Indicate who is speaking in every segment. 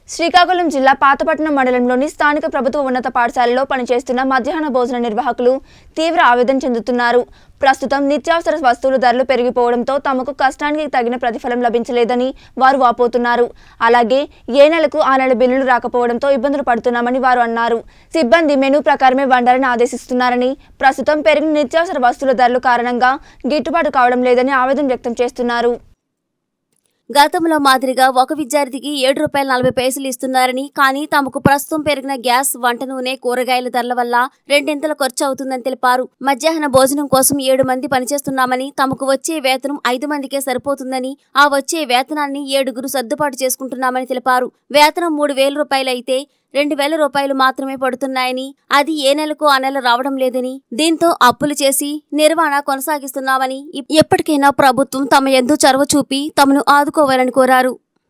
Speaker 1: శ్రీకాకుళం జిల్లా పాతపట్నం మండలంలోని స్థానిక ప్రభుత్వ ఉన్నత పాఠశాలలో పనిచేస్తున్న మధ్యాహ్న భోజన నిర్వాహకులు తీవ్ర ఆవేదన చెందుతున్నారు ప్రస్తుతం నిత్యావసర వస్తువుల ధరలు పెరిగిపోవడంతో తమకు కష్టానికి తగిన ప్రతిఫలం లభించలేదని వారు వాపోతున్నారు అలాగే ఏ నెలకు ఆ నెల బిల్లులు రాకపోవడంతో ఇబ్బందులు పడుతున్నామని వారు అన్నారు సిబ్బంది మెనూ ప్రకారమే వండాలని ఆదేశిస్తున్నారని ప్రస్తుతం పెరిగిన నిత్యావసర వస్తువుల ధరలు కారణంగా గిట్టుబాటు కావడం లేదని ఆవేదన వ్యక్తం చేస్తున్నారు
Speaker 2: గతంలో మాదిరిగా ఒక విద్యార్థికి ఏడు రూపాయల నలభై పైసలు ఇస్తున్నారని కానీ తమకు ప్రస్తుతం పెరిగిన గ్యాస్ వంట నూనె కూరగాయల ధరల వల్ల రెండింతల ఖర్చు అవుతుందని తెలిపారు మధ్యాహ్న భోజనం కోసం ఏడు మంది పనిచేస్తున్నామని తమకు వచ్చే వేతనం ఐదు మందికే సరిపోతుందని ఆ వచ్చే వేతనాన్ని ఏడుగురు సర్దుబాటు చేసుకుంటున్నామని తెలిపారు వేతనం మూడు వేల రూపాయలైతే రెండు వేల రూపాయలు మాత్రమే పడుతున్నాయని అది ఏ నెలకు ఆ నెల రావడం లేదని దీంతో అప్పులు చేసి నిర్వహణ కొనసాగిస్తున్నామని ఇప్- ఎప్పటికైనా ప్రభుత్వం తమ ఎందు చొరవ చూపి తమను ఆదుకోవాలని కోరారు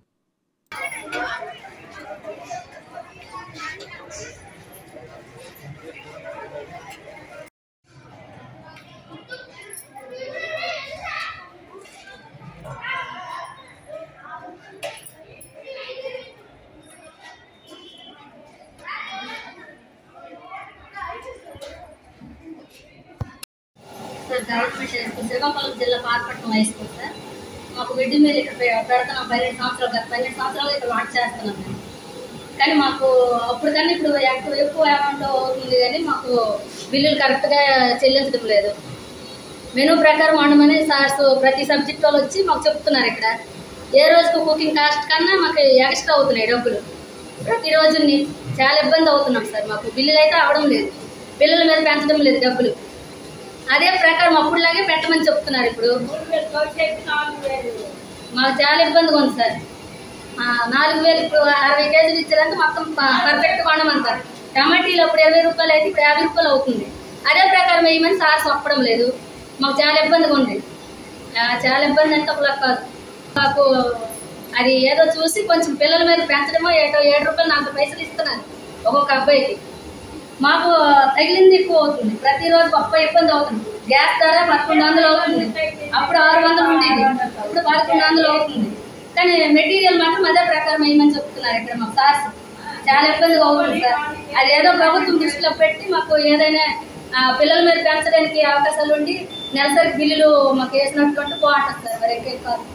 Speaker 3: sir government high school Srikakulam జిల్లా పాతపట్నం హై స్కూల్ సార్ మాకు మిడ్ మీల్ ఇక్కడ పె- పెడుతున్నాం పన్నెండు సంవత్సరాలు గత పన్నెండు సంవత్సరాలు ఇక్కడ వాట్ చేస్తున్నాం మేము కానీ మాకు అప్పుడు కానీ ఇప్పుడు ఎక్కువ ఎక్కువ అమౌంట్ అవుతుంది కానీ మాకు బిల్లులు కరెక్ట్గా చెల్లించడం లేదు మెనూ ప్రకారం వండమని సార్స్ ప్రతి సబ్జెక్ట్ వాళ్ళు వచ్చి మాకు చెప్తున్నారు ఇక్కడ ఏ రోజుకు కుకింగ్ కాస్ట్ కన్నా మాకు ఎక్స్ట్రా అవుతున్నాయి డబ్బులు ప్రతిరోజు ని- చాలా ఇబ్బంది అవుతున్నాం సార్ మాకు బిల్లులు అయితే అవడం లేదు బిల్లుల మీద పెంచడం లేదు డబ్బులు అదే ప్రకారం అప్పుడులాగే పెట్టమని చెప్తున్నారు ఇప్పుడు మాకు చాలా ఇబ్బందిగా ఉంది సార్ ఆ, నాలుగు వేలు ఇప్పుడు అరవై కేజీలు ఇచ్చారంటే మొత్తం పర్ఫెక్ట్ కొనమంటారు టమాటీలు అప్పుడు ఇరవై రూపాయలు అయితే ఇప్పుడు యాభై రూపాయలు అవుతుంది అదే ప్రకారం వేయమని సార్ చెప్పడం లేదు మాకు చాలా ఇబ్బందిగా ఉంది ఆ, చాలా ఇబ్బంది అంటే ఒకలా కాదు మాకు అది ఏదో చూసి కొంచెం పిల్లల మీద పెంచడమో ఏటో ఏడు రూపాయలు నలభై పైసలు ఇస్తున్నారు ఒక్కొక్క అబ్బాయికి మాకు తగిలింది ఎక్కువ అవుతుంది ప్రతిరోజు గొప్ప ఇబ్బంది అవుతుంది గ్యాస్ ధర పదకొండు వందలు అవుతుంది అప్పుడు ఆరు వందలు ఉండేది ఇప్పుడు పదకొండు వందలు అవుతుంది కానీ మెటీరియల్ మాత్రం అదే ప్రకారం వేయమని చెప్తున్నారు ఇక్కడ మా సార్స్ చాలా ఇబ్బందిగా అవుతుంది సార్ అది ఏదో ప్రభుత్వం దృష్టిలో పెట్టి మాకు ఏదైనా ఆ, పిల్లల మీద పెంచడానికి అవకాశాలు ఉండి నెలసరి బిల్లులు మాకు వేసినట్టు బాగుంటుంది సార్ మరి ఇంకేం కాదు